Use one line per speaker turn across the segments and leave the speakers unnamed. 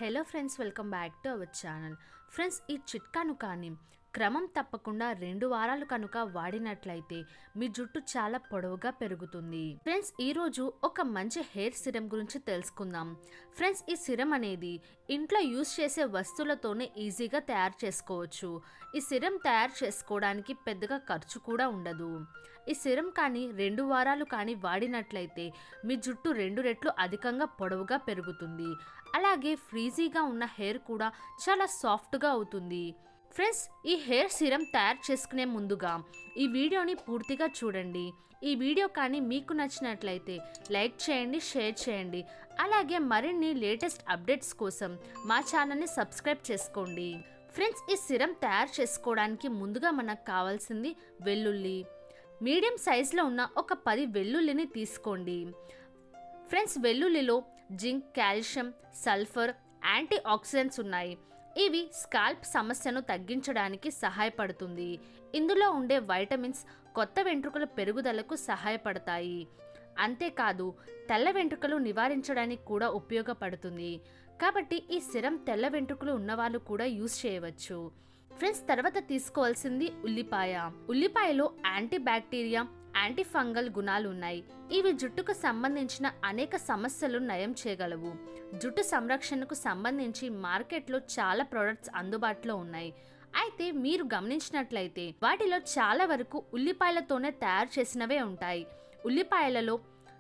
hello friends welcome back to our channel friends ఈ చిట్కాను కానీ క్రమం తప్పకుండా రెండు వారాలు కనుక వాడినట్లయితే మీ జుట్టు చాలా పొడవుగా పెరుగుతుంది ఫ్రెండ్స్ ఈరోజు ఒక మంచి హెయిర్ సిరం గురించి తెలుసుకుందాం ఫ్రెండ్స్ ఈ సిరం అనేది ఇంట్లో యూస్ చేసే వస్తువులతోనే ఈజీగా తయారు చేసుకోవచ్చు ఈ సిరం తయారు చేసుకోవడానికి పెద్దగా ఖర్చు కూడా ఉండదు ఈ సిరం కానీ రెండు వారాలు కానీ వాడినట్లయితే మీ జుట్టు రెండు రెట్లు అధికంగా పొడవుగా పెరుగుతుంది అలాగే ఫ్రీజీగా ఉన్న హెయిర్ కూడా చాలా సాఫ్ట్గా అవుతుంది ఫ్రెండ్స్ ఈ హెయిర్ సిరం తయారు చేసుకునే ముందుగా ఈ వీడియోని పూర్తిగా చూడండి ఈ వీడియో కానీ మీకు నచ్చినట్లయితే లైక్ చేయండి షేర్ చేయండి అలాగే మరిన్ని లేటెస్ట్ అప్డేట్స్ కోసం మా ఛానల్ని సబ్స్క్రైబ్ చేసుకోండి ఫ్రెండ్స్ ఈ సిరం తయారు చేసుకోవడానికి ముందుగా మనకు కావాల్సింది వెల్లుల్లి మీడియం సైజులో ఉన్న ఒక పది వెల్లుల్లిని తీసుకోండి ఫ్రెండ్స్ వెల్లుల్లిలో zinc calcium sulphur antioxidants ఉన్నాయి ఇవి స్కాల్ప్ సమస్యను తగ్గించడానికి సహాయపడుతుంది ఇందులో ఉండే వైటమిన్స్ కొత్త వెంట్రుకల పెరుగుదలకు సహాయపడతాయి అంతేకాదు తెల్ల వెంట్రుకలు నివారించడానికి కూడా ఉపయోగపడుతుంది కాబట్టి ఈ సిరం తెల్ల వెంట్రుకలు ఉన్నవాళ్ళు కూడా యూజ్ చేయవచ్చు ఫ్రెండ్స్ తర్వాత తీసుకోవాల్సింది ఉల్లిపాయ ఉల్లిపాయలో యాంటీ బ్యాక్టీరియా యాంటీ ఫంగల్ గుణాలు ఉన్నాయి ఇవి జుట్టుకు సంబంధించిన అనేక సమస్యలు నయం చేయగలవు జుట్టు సంరక్షణకు సంబంధించి మార్కెట్లో చాలా ప్రొడక్ట్స్ అందుబాటులో ఉన్నాయి అయితే మీరు గమనించినట్లయితే వాటిలో చాలా వరకు ఉల్లిపాయలతోనే తయారు చేసినవే ఉంటాయి ఉల్లిపాయలలో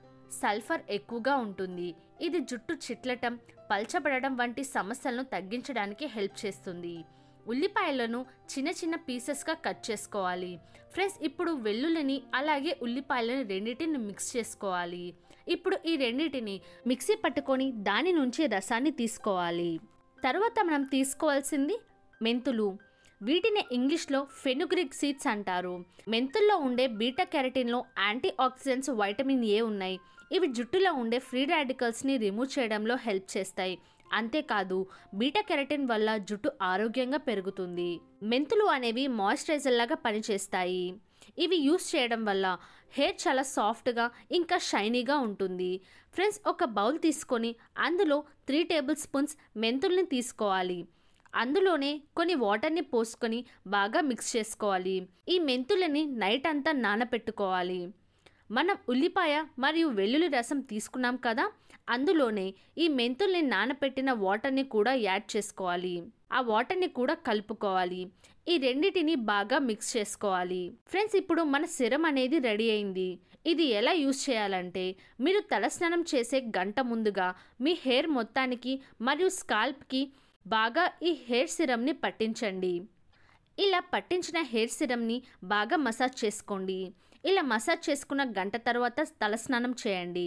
సల్ఫర్ ఎక్కువగా ఉంటుంది ఇది జుట్టు చిట్లటం పల్చబడడం వంటి సమస్యలను తగ్గించడానికి హెల్ప్ చేస్తుంది ఉల్లిపాయలను చిన్న చిన్న పీసెస్గా కట్ చేసుకోవాలి ఫ్రెండ్స్ ఇప్పుడు వెల్లుల్లిని అలాగే ఉల్లిపాయలను రెండింటిని మిక్స్ చేసుకోవాలి ఇప్పుడు ఈ రెండింటిని మిక్సీ పట్టుకొని దాని నుంచి రసాన్ని తీసుకోవాలి తర్వాత మనం తీసుకోవాల్సింది మెంతులు వీటిని ఇంగ్లీష్లో ఫెనుగ్రిక్ సీడ్స్ అంటారు మెంతుల్లో ఉండే బీటా కెరటిన్లో యాంటీ ఆక్సిడెంట్స్ వైటమిన్ ఏ ఉన్నాయి ఇవి జుట్టులో ఉండే ఫ్రీ రాడికల్స్ని రిమూవ్ చేయడంలో హెల్ప్ చేస్తాయి అంతేకాదు బీటా కెరటిన్ వల్ల జుట్టు ఆరోగ్యంగా పెరుగుతుంది మెంతులు అనేవి మాయిశ్చరైజర్ లాగా పనిచేస్తాయి ఇవి యూస్ చేయడం వల్ల హెయిర్ చాలా సాఫ్ట్గా ఇంకా షైనీగా ఉంటుంది ఫ్రెండ్స్ ఒక బౌల్ తీసుకొని అందులో త్రీ టేబుల్ స్పూన్స్ మెంతుల్ని తీసుకోవాలి అందులోనే కొన్ని వాటర్ని పోసుకొని బాగా మిక్స్ చేసుకోవాలి ఈ మెంతులని నైట్ అంతా నానపెట్టుకోవాలి మనం ఉల్లిపాయ మరియు వెల్లుల్లి రసం తీసుకున్నాం కదా అందులోనే ఈ మెంతుల్ని నానపెట్టిన వాటర్ని కూడా యాడ్ చేసుకోవాలి ఆ వాటర్ని కూడా కలుపుకోవాలి ఈ రెండిటిని బాగా మిక్స్ చేసుకోవాలి ఫ్రెండ్స్ ఇప్పుడు మన సిరం అనేది రెడీ అయింది ఇది ఎలా యూస్ చేయాలంటే మీరు తలస్నానం చేసే గంట ముందుగా మీ హెయిర్ మొత్తానికి మరియు స్కాల్ప్కి బాగా ఈ హెయిర్ సిరమ్ని పట్టించండి ఇలా పట్టించిన హెయిర్ సిరమ్ని బాగా మసాజ్ చేసుకోండి ఇలా మసాజ్ చేసుకున్న గంట తర్వాత తలస్నానం చేయండి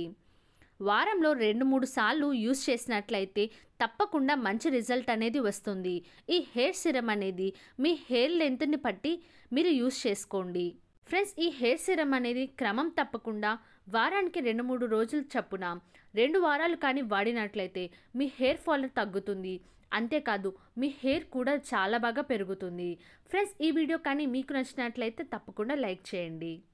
వారంలో రెండు మూడు సార్లు యూస్ చేసినట్లయితే తప్పకుండా మంచి రిజల్ట్ అనేది వస్తుంది ఈ హెయిర్ సిరం అనేది మీ హెయిర్ లెంత్ని బట్టి మీరు యూస్ చేసుకోండి ఫ్రెండ్స్ ఈ హెయిర్ సిరం అనేది క్రమం తప్పకుండా వారానికి రెండు మూడు రోజులు చప్పున రెండు వారాలు కానీ వాడినట్లయితే మీ హెయిర్ ఫాల్ తగ్గుతుంది అంతేకాదు మీ హెయిర్ కూడా చాలా బాగా పెరుగుతుంది ఫ్రెండ్స్ ఈ వీడియో కానీ మీకు నచ్చినట్లయితే తప్పకుండా లైక్ చేయండి